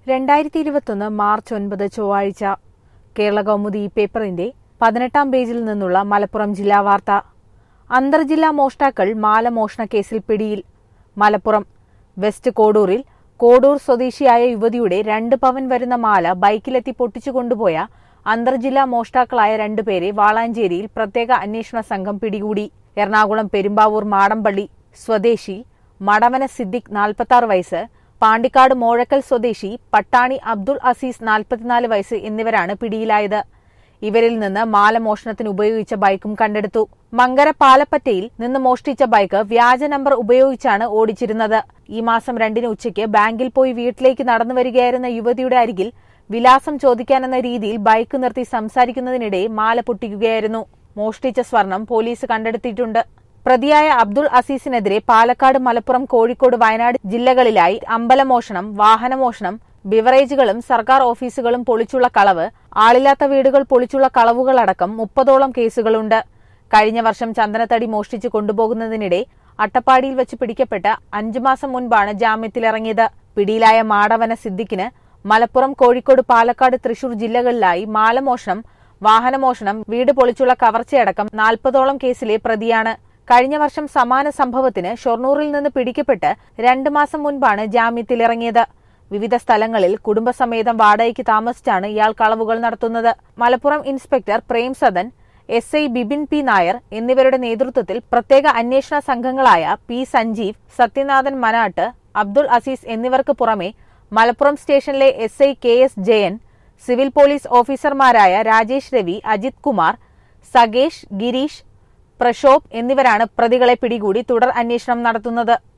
രണ്ടായിരത്തി ഇരുപത്തൊന്ന് മാർച്ച് ഒൻപത് ചൊവ്വാഴ്ച കേരള കൗമുദി ഈ പേപ്പറിന്റെ പതിനെട്ടാം പേജിൽ നിന്നുള്ള മലപ്പുറം ജില്ലാ വാർത്ത അന്തർജില്ലാ മോഷ്ടാക്കൾ മാല മോഷണ കേസിൽ പിടിയിൽ മലപ്പുറം വെസ്റ്റ് കോഡൂറിൽ കോഡൂർ സ്വദേശിയായ യുവതിയുടെ രണ്ട് പവൻ വരുന്ന മാല ബൈക്കിലെത്തി പൊട്ടിച്ചു കൊണ്ടുപോയ അന്തർജില്ലാ മോഷ്ടാക്കളായ രണ്ടുപേരെ വാളാഞ്ചേരിയിൽ പ്രത്യേക അന്വേഷണ സംഘം പിടികൂടി എറണാകുളം പെരുമ്പാവൂർ മാടമ്പള്ളി സ്വദേശി മടവന സിദ്ദിഖ് നാൽപ്പത്തി വയസ്സ് പാണ്ടിക്കാട് മോഴക്കൽ സ്വദേശി പട്ടാണി അബ്ദുൾ അസീസ് നാൽപ്പത്തിനാല് വയസ്സ് എന്നിവരാണ് പിടിയിലായത് ഇവരിൽ നിന്ന് മാല മോഷണത്തിന് ഉപയോഗിച്ച ബൈക്കും കണ്ടെടുത്തു മങ്കര പാലപ്പറ്റയിൽ നിന്ന് മോഷ്ടിച്ച ബൈക്ക് വ്യാജ നമ്പർ ഉപയോഗിച്ചാണ് ഓടിച്ചിരുന്നത് ഈ മാസം രണ്ടിന് ഉച്ചയ്ക്ക് ബാങ്കിൽ പോയി വീട്ടിലേക്ക് നടന്നു വരികയായിരുന്ന യുവതിയുടെ അരികിൽ വിലാസം ചോദിക്കാനെന്ന രീതിയിൽ ബൈക്ക് നിർത്തി സംസാരിക്കുന്നതിനിടെ മാല പൊട്ടിക്കുകയായിരുന്നു മോഷ്ടിച്ച സ്വർണം പോലീസ് കണ്ടെടുത്തിട്ടുണ്ട് പ്രതിയായ അബ്ദുൾ അസീസിനെതിരെ പാലക്കാട് മലപ്പുറം കോഴിക്കോട് വയനാട് ജില്ലകളിലായി അമ്പലമോഷണം വാഹനമോഷണം ബിവറേജുകളും സർക്കാർ ഓഫീസുകളും പൊളിച്ചുള്ള കളവ് ആളില്ലാത്ത വീടുകൾ പൊളിച്ചുള്ള കളവുകളടക്കം മുപ്പതോളം കേസുകളുണ്ട് കഴിഞ്ഞ വർഷം ചന്ദനത്തടി മോഷ്ടിച്ചു കൊണ്ടുപോകുന്നതിനിടെ അട്ടപ്പാടിയിൽ വെച്ച് പിടിക്കപ്പെട്ട അഞ്ചു മാസം മുൻപാണ് ജാമ്യത്തിലിറങ്ങിയത് പിടിയിലായ മാടവന സിദ്ദിഖിന് മലപ്പുറം കോഴിക്കോട് പാലക്കാട് തൃശൂർ ജില്ലകളിലായി മാലമോഷണം വാഹനമോഷണം വീട് പൊളിച്ചുള്ള കവർച്ചയടക്കം നാൽപ്പതോളം കേസിലെ പ്രതിയാണ് കഴിഞ്ഞ വർഷം സമാന സംഭവത്തിന് ഷൊർണൂറിൽ നിന്ന് പിടിക്കപ്പെട്ട് രണ്ടു മാസം മുൻപാണ് ജാമ്യത്തിലിറങ്ങിയത് വിവിധ സ്ഥലങ്ങളിൽ കുടുംബസമേതം വാടകയ്ക്ക് താമസിച്ചാണ് ഇയാൾ കളവുകൾ നടത്തുന്നത് Malappuram inspector Prem Sadan S I Bipin P Nair എന്നിവരുടെ നേതൃത്വത്തിൽ പ്രത്യേക അന്വേഷണ സംഘങ്ങളായ പി സഞ്ജീവ് സത്യനാഥൻ മനാട്ട് അബ്ദുൾ അസീസ് എന്നിവർക്ക് പുറമെ മലപ്പുറം സ്റ്റേഷനിലെ S I K S Jayan civil police ഓഫീസർമാരായ രാജേഷ് രവി അജിത് കുമാർ സഗേഷ് ഗിരീഷ് പ്രശോഭ് എന്നിവരാണ് പ്രതികളെ പിടികൂടി തുടർ അന്വേഷണം നടത്തുന്നത്